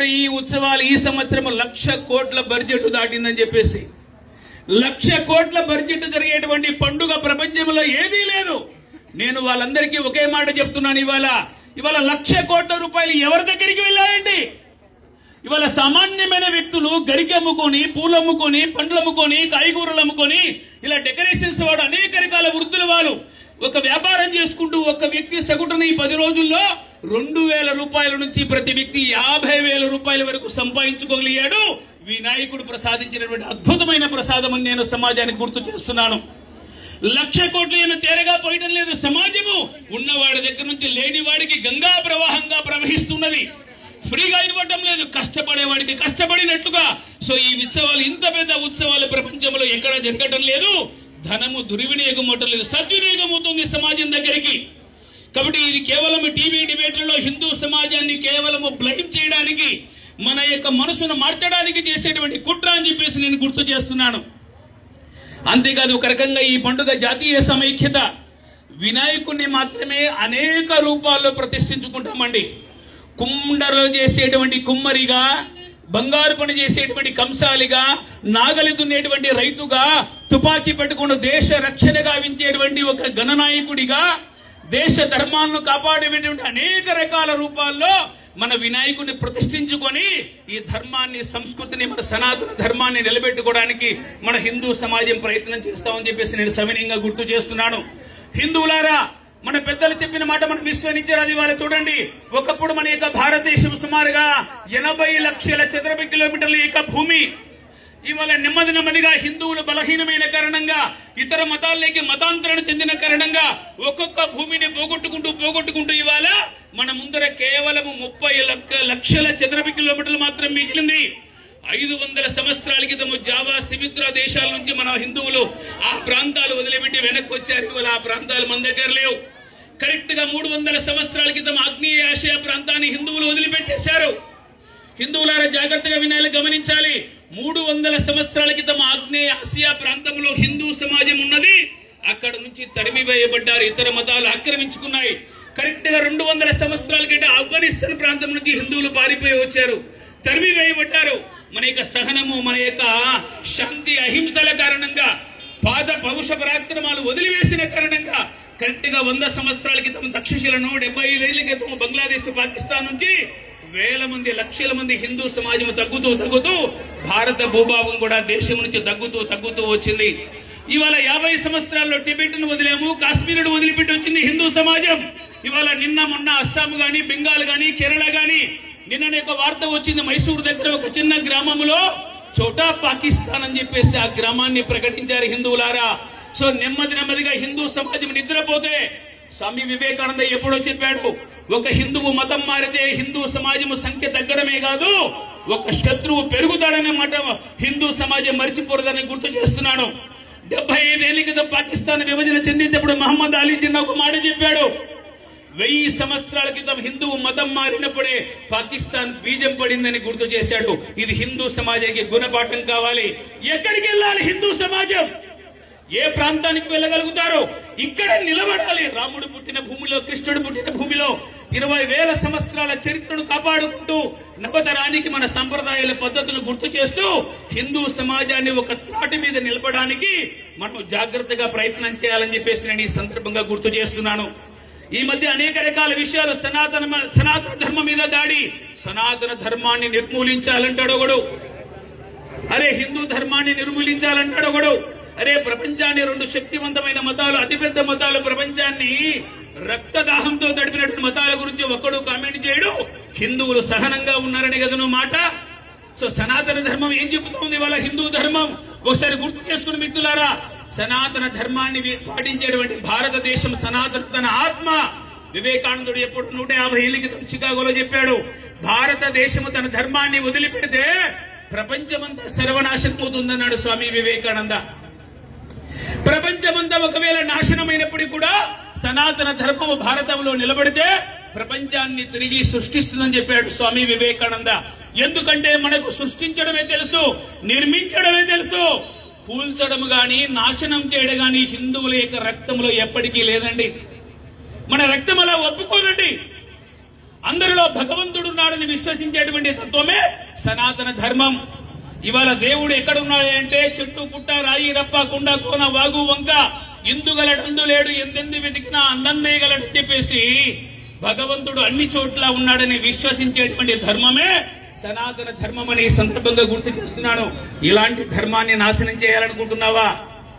ఈ ఉత్సవాలు ఈ సంవత్సరం లక్ష కోట్ల బడ్జెట్ దాటిందని చెప్పేసి లక్ష కోట్ల బడ్జెట్ జరిగేటువంటి పండుగ ప్రపంచంలో ఏదీ లేదు నేను వాళ్ళందరికీ ఒకే మాట చెప్తున్నాను ఇవాళ ఇవాళ లక్ష కోట్ల రూపాయలు ఎవరి దగ్గరికి వెళ్ళాలండి ఇవాళ సామాన్యమైన వ్యక్తులు గరికి అమ్ముకొని పూలు అమ్ముకొని పండ్లు అమ్ముకొని కాయగూరలు అమ్ముకొని ఇలా డెకరేషన్స్ వాడు అనేక రకాల వృత్తుల వాళ్ళు ఒక వ్యాపారం చేసుకుంటూ ఒక వ్యక్తి సగటున ఈ పది రోజుల్లో రెండు వేల రూపాయల నుంచి ప్రతి వ్యక్తి యాభై వేల రూపాయల వరకు సంపాదించుకోగలిగాడు వినాయకుడు ప్రసాదించినటువంటి అద్భుతమైన ప్రసాదం అని నేను సమాజానికి గుర్తు చేస్తున్నాను లక్ష కోట్లు ఏమో తేరగా పోయడం లేదు సమాజము ఉన్నవాడి దగ్గర నుంచి లేని వాడికి గంగా ప్రవాహంగా ప్రవహిస్తున్నది ఫ్రీగా ఇవ్వటం లేదు కష్టపడేవాడికి కష్టపడినట్టుగా సో ఈ ఉత్సవాలు ఇంత పెద్ద ఉత్సవాలు ప్రపంచంలో ఎక్కడ జరగటం లేదు ధనము దుర్వినియోగం అవటం లేదు సద్వినియోగం అవుతుంది సమాజం దగ్గరికి కాబట్టి ఇది కేవలం టీవీ డిబేట్లలో హిందూ సమాజాన్ని కేవలం బ్లైమ్ చేయడానికి మన యొక్క మనసును మార్చడానికి చేసేటువంటి కుట్ర అని చెప్పేసి నేను గుర్తు చేస్తున్నాను అంతేకాదు ఒక రకంగా ఈ పండుగ జాతీయ సమైక్యత వినాయకుడిని మాత్రమే అనేక రూపాల్లో ప్రతిష్ఠించుకుంటామండి కుండలో చేసేటువంటి కుమ్మరిగా బంగారు పని చేసేటువంటి కంసాలిగా నాగలి దున్నేటువంటి రైతుగా తుపాకీ పట్టుకున్న దేశ రక్షణ గావించేటువంటి ఒక గణనాయకుడిగా దేశ ధర్మాలను కాపాడేటువంటి అనేక రకాల రూపాల్లో మన వినాయకుడిని ప్రతిష్ఠించుకొని ఈ ధర్మాన్ని సంస్కృతిని మన సనాతన ధర్మాన్ని నిలబెట్టుకోవడానికి మన హిందూ సమాజం ప్రయత్నం చేస్తామని చెప్పేసి నేను సవినయంగా గుర్తు చేస్తున్నాను హిందువులారా మన పెద్దలు చెప్పిన మాట మనం విశ్వసించారు అది వాళ్ళు చూడండి ఒకప్పుడు మన యొక్క భారతదేశం సుమారుగా ఎనభై లక్షల చదరపు కిలోమీటర్ల యొక్క భూమి ఇవాళ నెమ్మది నెమ్మదిగా హిందువులు బలహీనమైన కారణంగా ఇతర మతాల్లోకి మతాంతరణ చెందిన కారణంగా ఒక్కొక్క భూమిని పోగొట్టుకుంటూ పోగొట్టుకుంటూ ఇవాళ మన ముందర కేవలం ముప్పై లక్ష లక్షల చదరపు కిలోమీటర్లు మాత్రం మిగిలింది ఐదు వందల సంవత్సరాల క్రితం జావా సిమిత్ర దేశాల నుంచి మన హిందువులు ఆ ప్రాంతాలు వదిలిపెట్టి వెనక్కి వచ్చారు ఇవాళ ఆ ప్రాంతాలు మన దగ్గర లేవు కరెక్ట్ గా మూడు వందల సంవత్సరాల క్రితం ఆగ్నేయ ఆసియా ప్రాంతాన్ని హిందువులు వదిలిపెట్టేశారు హిందువులారా జాగ్రత్తగా వినాలి గమనించాలి మూడు వందల సంవత్సరాల క్రితం ఆగ్నేయ ఆసియా ప్రాంతంలో హిందూ సమాజం ఉన్నది అక్కడ నుంచి తరిమి వేయబడ్డారు ఇతర మతాలు ఆక్రమించుకున్నాయి కరెక్ట్ గా రెండు వందల సంవత్సరాల కంటే ఆఫ్ఘనిస్తాన్ ప్రాంతం నుంచి హిందువులు పారిపోయి వచ్చారు తరిమి వేయబడ్డారు మన యొక్క సహనము మన యొక్క శాంతి అహింసల కారణంగా పాద పౌరుష పరాక్రమాలు వదిలివేసిన కారణంగా కరెక్ట్ గా వంద సంవత్సరాల క్రితం తక్షశిలను డెబ్బై ఐదేళ్ల క్రితం బంగ్లాదేశ్ పాకిస్తాన్ నుంచి వేల మంది లక్షల మంది హిందూ సమాజం తగ్గుతూ తగ్గుతూ భారత భూభాగం కూడా దేశం నుంచి తగ్గుతూ తగ్గుతూ వచ్చింది ఇవాళ యాభై సంవత్సరాల్లో టిబెట్ ను వదిలేము కాశ్మీర్ వదిలిపెట్టి వచ్చింది హిందూ సమాజం ఇవాళ నిన్న మొన్న అస్సాం గాని బెంగాల్ గాని కేరళ గాని నిన్ననే ఒక వార్త వచ్చింది మైసూరు దగ్గర ఒక చిన్న గ్రామంలో చోటా పాకిస్తాన్ అని చెప్పేసి ఆ గ్రామాన్ని ప్రకటించారు హిందువులారా సో నెమ్మది నెమ్మదిగా హిందూ సమాజం నిద్రపోతే స్వామి వివేకానంద ఎప్పుడో చెప్పాడు ఒక హిందువు మతం మారితే హిందూ సమాజం సంఖ్య తగ్గడమే కాదు ఒక శత్రువు పెరుగుతాడనే మాట హిందూ సమాజం మర్చిపోరదని గుర్తు చేస్తున్నాను డెబ్బై ఐదేళ్ల క్రితం పాకిస్తాన్ విభజన చెందినప్పుడు మహమ్మద్ అలీ జిన్నా ఒక మాట చెప్పాడు వెయ్యి సంవత్సరాల క్రితం హిందువు మతం మారినప్పుడే పాకిస్తాన్ బీజం పడిందని గుర్తు చేశాడు ఇది హిందూ సమాజానికి గుణపాఠం కావాలి ఎక్కడికి వెళ్ళాలి హిందూ సమాజం ఏ ప్రాంతానికి వెళ్ళగలుగుతారో ఇక్కడ నిలబడాలి రాముడు పుట్టిన భూమిలో కృష్ణుడు పుట్టిన భూమిలో ఇరవై వేల సంవత్సరాల చరిత్రను కాపాడుకుంటూ నవతరానికి మన సంప్రదాయాల పద్ధతులు గుర్తు చేస్తూ హిందూ సమాజాన్ని ఒక త్రాటి మీద నిలపడానికి మనం జాగ్రత్తగా ప్రయత్నం చేయాలని చెప్పేసి నేను ఈ సందర్భంగా గుర్తు చేస్తున్నాను ఈ మధ్య అనేక రకాల విషయాలు సనాతన సనాతన ధర్మం మీద దాడి సనాతన ధర్మాన్ని నిర్మూలించాలంటాడు ఒకడు అరే హిందూ ధర్మాన్ని నిర్మూలించాలంటాడు ఒకడు అరే ప్రపంచాన్ని రెండు శక్తివంతమైన మతాలు అతిపెద్ద మతాలు ప్రపంచాన్ని రక్తదాహంతో గడిపినటువంటి మతాల గురించి ఒక్కడు కామెంట్ చేయడు హిందువులు సహనంగా ఉన్నారని కదా నువ్వు మాట సో సనాతన ధర్మం ఏం చెబుతోంది వాళ్ళ హిందూ ధర్మం ఒకసారి గుర్తు చేసుకుని మిత్రులారా సనాతన ధర్మాన్ని వి- పాటించేటువంటి భారతదేశం సనాతన తన ఆత్మ వివేకానందుడు ఎప్పుడు నూట యాభై ఏళ్ళ క్రితం చికాగోలో చెప్పాడు భారతదేశము తన ధర్మాన్ని వదిలిపెడితే ప్రపంచమంతా సర్వనాశనం అవుతుందన్నాడు స్వామి వివేకానంద ప్రపంచమంతా ఒకవేళ నాశనమైనప్పటికీ కూడా సనాతన ధర్మము భారతంలో నిలబడితే ప్రపంచాన్ని తిరిగి సృష్టిస్తుందని చెప్పాడు స్వామి వివేకానంద ఎందుకంటే మనకు సృష్టించడమే తెలుసు నిర్మించడమే తెలుసు కూల్చడం గాని నాశనం చేయడం గాని హిందువుల యొక్క రక్తంలో ఎప్పటికీ లేదండి మన రక్తం అలా ఒప్పుకోదండి అందరిలో భగవంతుడు ఉన్నాడని విశ్వసించేటువంటి తత్వమే సనాతన ధర్మం ఇవాళ దేవుడు ఎక్కడున్నాడు అంటే చెట్టు పుట్ట రాయి రప్ప కుండ కోన వాగు వంక ఇందుగలడందు లేడు ఎందెందు వెతికినా అందందేయగలడని చెప్పేసి భగవంతుడు అన్ని చోట్ల ఉన్నాడని విశ్వసించేటువంటి ధర్మమే సనాతన ధర్మం అని ఈ సందర్భంగా గుర్తు చేస్తున్నాను ఇలాంటి ధర్మాన్ని నాశనం చేయాలనుకుంటున్నావా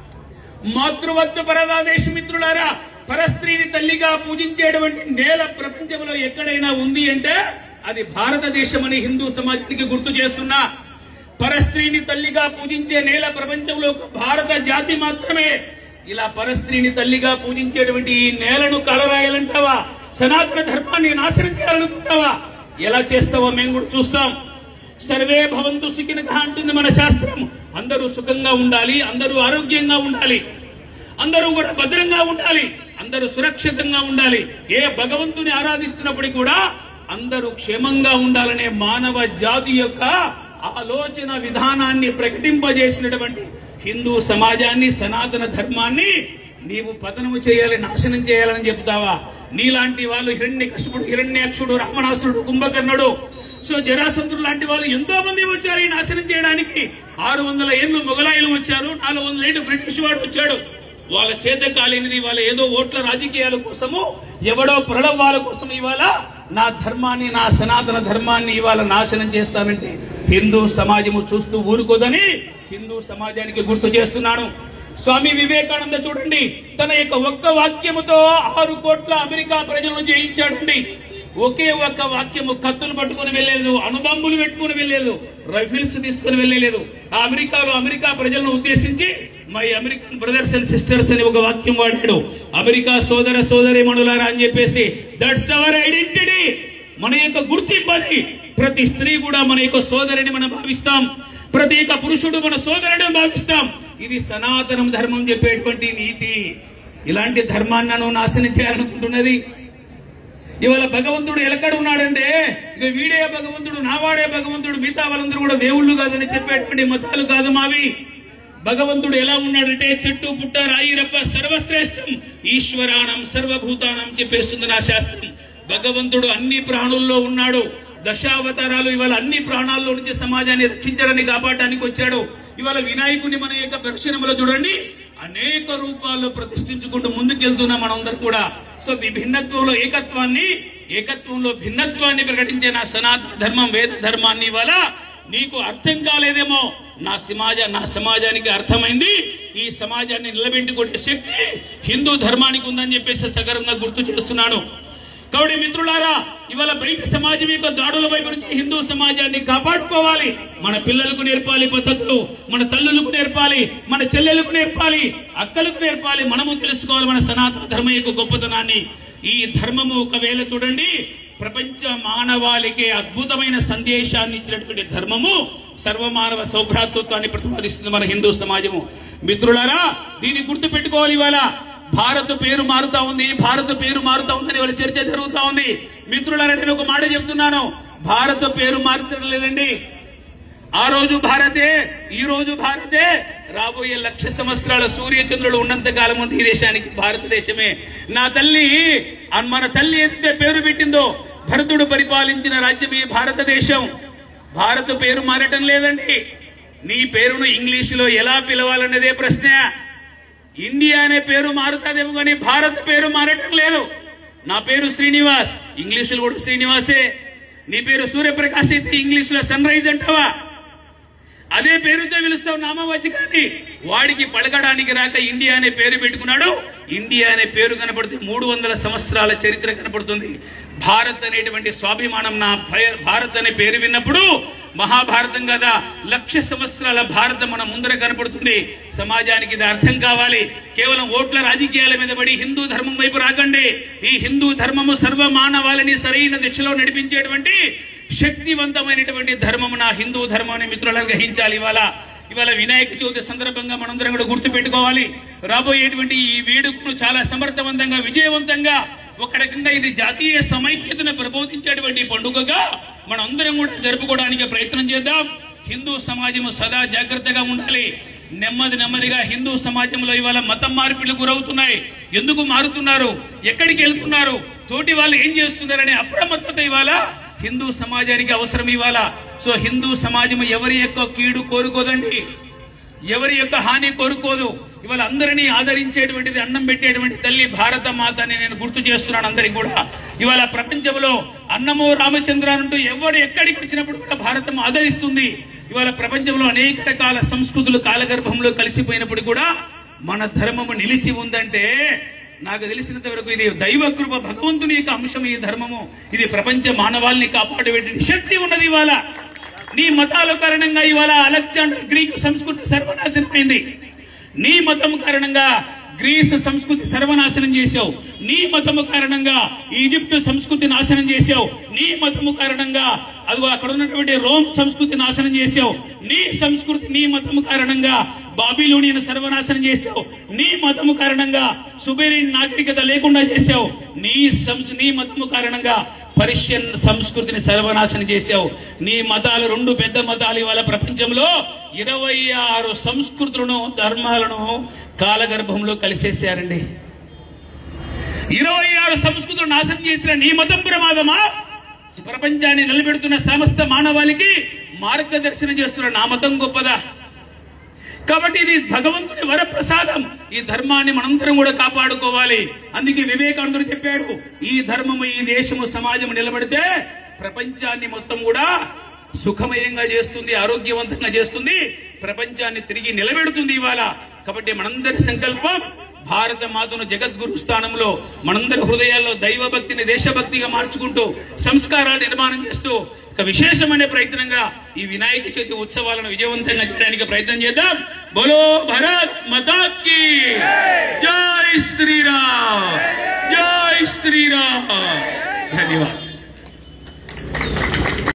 మాతృవత్తు పరదాదేశ మిత్రులారా పరస్త్రీని తల్లిగా పూజించేటువంటి నేల ప్రపంచంలో ఎక్కడైనా ఉంది అంటే అది భారతదేశం అని హిందూ సమాజానికి గుర్తు చేస్తున్నా పరస్త్రీని తల్లిగా పూజించే నేల ప్రపంచంలో ఒక భారత జాతి మాత్రమే ఇలా పరస్త్రీని తల్లిగా పూజించేటువంటి ఈ నేలను కలరాయాలంటావా సనాతన ధర్మాన్ని నాశనం చేయాలనుకుంటావా ఎలా చేస్తావో మేము కూడా చూస్తాం సర్వే భవంతు సుఖినక అంటుంది మన శాస్త్రం అందరూ సుఖంగా ఉండాలి అందరూ ఆరోగ్యంగా ఉండాలి అందరూ కూడా భద్రంగా ఉండాలి అందరూ సురక్షితంగా ఉండాలి ఏ భగవంతుని ఆరాధిస్తున్నప్పటికీ కూడా అందరూ క్షేమంగా ఉండాలనే మానవ జాతి యొక్క ఆలోచన విధానాన్ని ప్రకటింపజేసినటువంటి హిందూ సమాజాన్ని సనాతన ధర్మాన్ని నీవు పతనము చేయాలి నాశనం చేయాలని చెప్తావా నీలాంటి వాళ్ళు హిరణ్య కశుపుడు హిరణ్యాక్షుడు రావణాసురుడు కుంభకర్ణుడు సో జరాసంతుడు లాంటి వాళ్ళు ఎంతో మంది వచ్చారు ఈ నాశనం చేయడానికి ఆరు వందల ఏళ్ళు మొగలాయిలు వచ్చారు నాలుగు వందల ఏళ్ళు బ్రిటిష్ వాడు వచ్చాడు వాళ్ళ చేత కాలేనిది వాళ్ళ ఏదో ఓట్ల రాజకీయాల కోసము ఎవడో ప్రళవాల కోసం ఇవాళ నా ధర్మాన్ని నా సనాతన ధర్మాన్ని ఇవాళ నాశనం చేస్తానంటే హిందూ సమాజము చూస్తూ ఊరుకోదని హిందూ సమాజానికి గుర్తు చేస్తున్నాను స్వామి వివేకానంద చూడండి తన యొక్క ఒక్క వాక్యముతో ఆరు కోట్ల అమెరికా ప్రజలను జయించాడండి ఒకే ఒక్క వాక్యము కత్తులు పట్టుకుని వెళ్ళలేదు అణుబాంబులు పెట్టుకుని వెళ్ళలేదు రైఫిల్స్ తీసుకుని వెళ్ళలేదు ఆ అమెరికాలో అమెరికా ప్రజలను ఉద్దేశించి my American brothers and sisters అని ఒక వాక్యం వాడాడు అమెరికా సోదర సోదరి మనులారా అని చెప్పేసి దట్స్ అవర్ ఐడెంటిటీ మన యొక్క గుర్తింపు అది ప్రతి స్త్రీ కూడా మన యొక్క సోదరిని మనం భావిస్తాం ప్రతి యొక్క పురుషుడు మన సోదరుడు భావిస్తాం ఇది సనాతనం ధర్మం చెప్పేటువంటి నీతి ఇలాంటి ధర్మాన్ని నువ్వు నాశనం చేయాలనుకుంటున్నది ఇవాళ భగవంతుడు ఎలకడ ఉన్నాడంటే ఇక వీడే భగవంతుడు నావాడే భగవంతుడు మిగతా వాళ్ళందరూ కూడా దేవుళ్ళు కాదని చెప్పేటువంటి మతాలు కాదు మావి భగవంతుడు ఎలా ఉన్నాడంటే చెట్టు పుట్ట రాయి రప్ప సర్వశ్రేష్టం ఈశ్వరానం సర్వభూతానం చెప్పేస్తుంది నా శాస్త్రం భగవంతుడు అన్ని ప్రాణుల్లో ఉన్నాడు దశావతారాలు ఇవాళ అన్ని ప్రాణాల్లో నుంచి సమాజాన్ని రక్షించడానికి కాపాడడానికి వచ్చాడు ఇవాళ వినాయకుని మన యొక్క దర్శనంలో చూడండి అనేక రూపాల్లో ప్రతిష్ఠించుకుంటూ ముందుకెళ్తున్నాం మనందరం కూడా సో ఈ భిన్నత్వంలో ఏకత్వాన్ని ఏకత్వంలో భిన్నత్వాన్ని ప్రకటించే నా సనాతన ధర్మం వేద ధర్మాన్ని ఇవాళ నీకు అర్థం కాలేదేమో నా సమాజ నా సమాజానికి అర్థమైంది ఈ సమాజాన్ని నిలబెట్టుకునే శక్తి హిందూ ధర్మానికి ఉందని చెప్పేసి సగర్వంగా గుర్తు చేస్తున్నాను కాబట్టి మిత్రులారా ఇవాళ బయట సమాజం యొక్క దాడుల వైపు నుంచి హిందూ సమాజాన్ని కాపాడుకోవాలి మన పిల్లలకు నేర్పాలి పద్ధతులు మన తల్లులకు నేర్పాలి మన చెల్లెలకు నేర్పాలి అక్కలకు నేర్పాలి మనము తెలుసుకోవాలి మన సనాతన ధర్మం యొక్క గొప్పతనాన్ని ఈ ధర్మము ఒకవేళ చూడండి ప్రపంచ మానవాళికి అద్భుతమైన సందేశాన్ని ఇచ్చినటువంటి ధర్మము సర్వమానవ సౌభ్రాతృత్వాన్ని ప్రతిపాదిస్తుంది మన హిందూ సమాజము మిత్రులారా దీన్ని గుర్తు పెట్టుకోవాలి ఇవాళ భారత్ పేరు మారుతా ఉంది భారత్ పేరు మారుతా ఉందని వాళ్ళ చర్చ జరుగుతా ఉంది మిత్రులారా నేను ఒక మాట చెప్తున్నాను భారత్ పేరు మారుతడం లేదండి ఆ రోజు భారతే ఈ రోజు భారతే రాబోయే లక్ష సంవత్సరాల సూర్య చంద్రుడు ఉన్నంత కాలం ఉంది ఈ దేశానికి భారతదేశమే నా తల్లి ఆ మన తల్లి ఏదైతే పేరు పెట్టిందో భరతుడు పరిపాలించిన రాజ్యం ఈ భారతదేశం భారత్ పేరు మారటం లేదండి నీ పేరును ఇంగ్లీషులో ఎలా పిలవాలన్నదే ప్రశ్న ఇండియా అనే పేరు మారుతాదేమో కానీ భారత్ పేరు మారటం లేదు నా పేరు శ్రీనివాస్ ఇంగ్లీషులో కూడా శ్రీనివాసే నీ పేరు సూర్యప్రకాశ్ అయితే ఇంగ్లీషులో సన్ రైజ్ అంటావా అదే పేరుతో పిలుస్తావు నామవాచకాన్ని వాడికి పలకడానికి రాక ఇండియా అనే పేరు పెట్టుకున్నాడు ఇండియా అనే పేరు కనపడితే మూడు వందల సంవత్సరాల చరిత్ర కనపడుతుంది భారత్ అనేటువంటి స్వాభిమానం నా భయ- భారత్ అనే పేరు విన్నప్పుడు మహాభారతం కదా లక్ష సంవత్సరాల భారతం మన ముందర కనపడుతుంది సమాజానికి ఇది అర్థం కావాలి కేవలం ఓట్ల రాజకీయాల మీద పడి హిందూ ధర్మం వైపు రాకండి ఈ హిందూ ధర్మము సర్వ మానవాళిని సరైన దిశలో నడిపించేటువంటి శక్తివంతమైనటువంటి ధర్మము నా హిందూ ధర్మాన్ని మిత్రులను గ్రహించాలి ఇవాళ ఇవాళ వినాయక చవితి సందర్భంగా మనందరం కూడా గుర్తు పెట్టుకోవాలి రాబోయేటువంటి ఈ వేడుకను చాలా సమర్థవంతంగా విజయవంతంగా ఒక రకంగా ఇది జాతీయ సమైక్యతను ప్రబోధించేటువంటి పండుగగా మనందరం కూడా జరుపుకోవడానికి ప్రయత్నం చేద్దాం హిందూ సమాజము సదా జాగ్రత్తగా ఉండాలి నెమ్మది నెమ్మదిగా హిందూ సమాజంలో ఇవాళ మతం మార్పిడిలు గురవుతున్నాయి ఎందుకు మారుతున్నారు ఎక్కడికి వెళ్తున్నారు తోటి వాళ్ళు ఏం చేస్తున్నారనే అప్రమత్తత ఇవాళ హిందూ సమాజానికి అవసరం ఇవాళ సో హిందూ సమాజం ఎవరి యొక్క కీడు కోరుకోదండి ఎవరి యొక్క హాని కోరుకోదు ఇవాళ అందరినీ ఆదరించేటువంటిది అన్నం పెట్టేటువంటి తల్లి భారత మాత అని నేను గుర్తు చేస్తున్నాను అందరికి కూడా ఇవాళ ప్రపంచంలో అన్నమో రామచంద్ర అంటూ ఎవడు ఎక్కడికి వచ్చినప్పుడు కూడా భారతం ఆదరిస్తుంది ఇవాళ ప్రపంచంలో అనేక రకాల సంస్కృతులు కాలగర్భంలో కలిసిపోయినప్పుడు కూడా మన ధర్మము నిలిచి ఉందంటే నాకు తెలిసినంత వరకు ఇది దైవ కృప భగవంతుని యొక్క అంశం ఈ ధర్మము ఇది ప్రపంచ మానవాల్ని కాపాడే శక్తి ఉన్నది ఇవాళ నీ మతాల కారణంగా ఇవాళ అలెగ్జాండర్ గ్రీకు సంస్కృతి సర్వనాశనమైంది నీ మతం కారణంగా గ్రీసు సంస్కృతి సర్వనాశనం చేశావు నీ మతము కారణంగా ఈజిప్టు సంస్కృతి నాశనం చేశావు నీ మతము కారణంగా అదిగో అక్కడ ఉన్నటువంటి రోమ్ సంస్కృతి నాశనం చేశావు నీ సంస్కృతి నీ మతము కారణంగా బాబిలోనియను సర్వనాశనం చేశావు నీ మతము కారణంగా సుబేరియన్ నాగరికత లేకుండా చేశావు నీ సంస్ నీ మతము కారణంగా పర్షియన్ సంస్కృతిని సర్వనాశనం చేశావు నీ మతాలు రెండు పెద్ద మతాలు ఇవాళ ప్రపంచంలో ఇరవై ఆరు సంస్కృతులను ధర్మాలను కాలగర్భంలో కలిసేసారండి ఇరవై ఆరు సంస్కృతులు నాశనం చేసిన నీ మతం ప్రమాదమా ప్రపంచాన్ని నిలబెడుతున్న సమస్త మానవాళికి మార్గదర్శనం చేస్తున్న నా మతం గొప్పదా కాబట్టి ఇది భగవంతుని వరప్రసాదం ఈ ధర్మాన్ని మనందరం కూడా కాపాడుకోవాలి అందుకే వివేకానందుడు చెప్పాడు ఈ ధర్మము ఈ దేశము సమాజము నిలబడితే ప్రపంచాన్ని మొత్తం కూడా సుఖమయంగా చేస్తుంది ఆరోగ్యవంతంగా చేస్తుంది ప్రపంచాన్ని తిరిగి నిలబెడుతుంది ఇవాళ కాబట్టి మనందరి సంకల్పం భారత మాతను జగద్గురు స్థానంలో మనందరి హృదయాల్లో దైవభక్తిని దేశభక్తిగా మార్చుకుంటూ సంస్కారాలు నిర్మాణం చేస్తూ ఒక విశేషమైన ప్రయత్నంగా ఈ వినాయక చవితి ఉత్సవాలను విజయవంతంగా చేయడానికి ప్రయత్నం చేద్దాం బోలో భరత్ మతాకి జై శ్రీరామ్ జై శ్రీరామ్ ధన్యవాదాలు